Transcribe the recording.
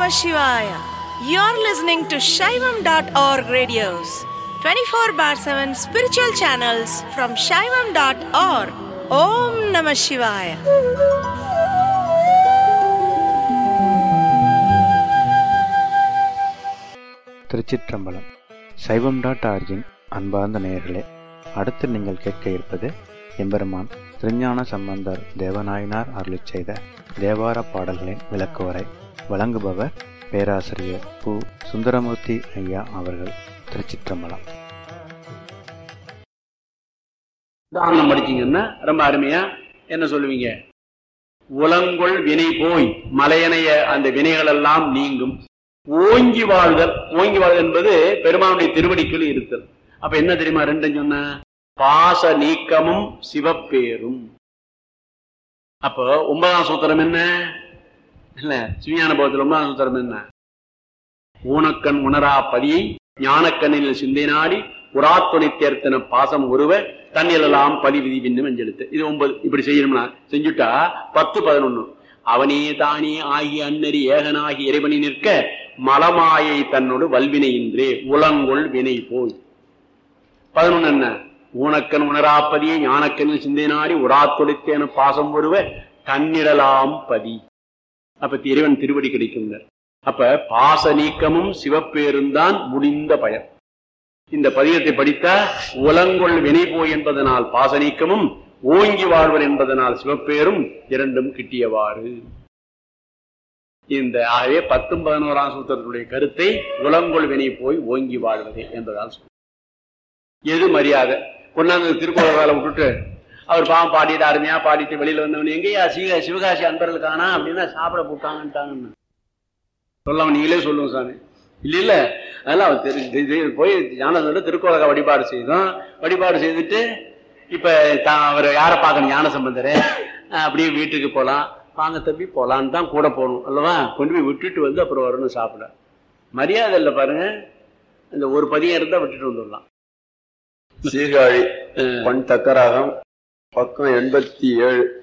Namah Shivaya. You're listening to Shaivam.org radios, 24 bar 7 spiritual channels from Shaivam.org. Om Namah Shivaya. திருச்சிற்றம்பலம் சைவம் dot origin அன்பார்ந்த நேயர்களே அடுத்து நீங்கள் கேட்க இருப்பது எம்பெருமான் திருஞான சம்பந்தர் தேவநாயனார் அருளிச் செய்த தேவார பாடல்களின் விளக்குவரை வழங்குபவர் பேராசிரியர் பு சுந்தரமூர்த்தி ஐயா அவர்கள் திருச்சிற்றம்பலம் தானம் படிச்சீங்கன்னா ரொம்ப அருமையா என்ன சொல்லுவீங்க உலங்கொள் வினை போய் மலையனைய அந்த வினைகள் எல்லாம் நீங்கும் ஓங்கி வாழ்தல் ஓங்கி வாழ்தல் என்பது பெருமானுடைய திருவடிக்குள் இருத்தல் அப்ப என்ன தெரியுமா ரெண்டும் சொன்ன பாச நீக்கமும் சிவப்பேரும் அப்போ ஒன்பதாம் சூத்திரம் என்ன இல்ல சிவிஞான போகத்தில் ஒன்பதாம் சூத்திரம் என்ன ஊனக்கண் உணரா பதியை ஞானக்கண்ணில் சிந்தை நாடி உராத்துணை தேர்த்தன பாசம் ஒருவ தண்ணிலெல்லாம் பதி விதி பின்னும் எஞ்செழுத்து இது ஒன்பது இப்படி செய்யணும்னா செஞ்சுட்டா பத்து பதினொன்னு அவனே தானே ஆகி அன்னறி ஏகனாகி இறைவனி நிற்க மலமாயை தன்னோடு வல்வினையின்றே உலங்கொள் வினை போய் பதினொன்னு என்ன ஊனக்கன் உணராப்பதியை ஞானக்கனில் சிந்தை நாடி உராத்தொழித்தேன பாசம் ஒருவ தன்னிடலாம் பதி அப்ப இறைவன் திருவடி கிடைக்குங்க அப்ப பாச நீக்கமும் சிவப்பேருந்தான் முடிந்த பயன் இந்த பதியத்தை படித்தா உலங்கொள் வினை போய் என்பதனால் பாச நீக்கமும் ஓங்கி வாழ்வர் என்பதனால் சிவப்பேரும் இரண்டும் கிட்டியவாறு இந்த ஆகவே பத்தும் பதினோராம் சூத்திரத்துடைய கருத்தை உலங்கொள் வினை போய் ஓங்கி வாழ்வதே என்பதால் சொல்றோம். எது மரியாதை கொண்டாந்து திருக்குறள் வேலை விட்டுட்டு அவர் பாவம் பாடிட்டு அருமையா பாடிட்டு வெளியில வந்தவன் எங்கேயா சிவ சிவகாசி அன்பர்கள் காணா அப்படின்னா சாப்பிட போட்டாங்கன்ட்டாங்கன்னு சொல்லாம நீங்களே சொல்லுங்க சாமி இல்ல இல்ல அதெல்லாம் அவர் தெரி- தெரி- தெரி- போய் ஞானசோட திருக்கோலக வழிபாடு செய்தோம் வழிபாடு செய்துட்டு இப்ப தான் அவர் யாரை பார்க்கணும் ஞான சம்பந்தரை அஹ் அப்படியே வீட்டுக்கு போலாம் வாங்க தம்பி போலான்னு தான் கூட போகணும் அல்லவா கொண்டு போய் விட்டுட்டு வந்து அப்புறம் வரணும் சாப்பிட மரியாதை இல்லை பாருங்க இந்த ஒரு பதியம் இருந்தா விட்டுட்டு வந்துடலாம் சீர்காழி பண் தக்கராகம் பக்கம் எண்பத்தி ஏழு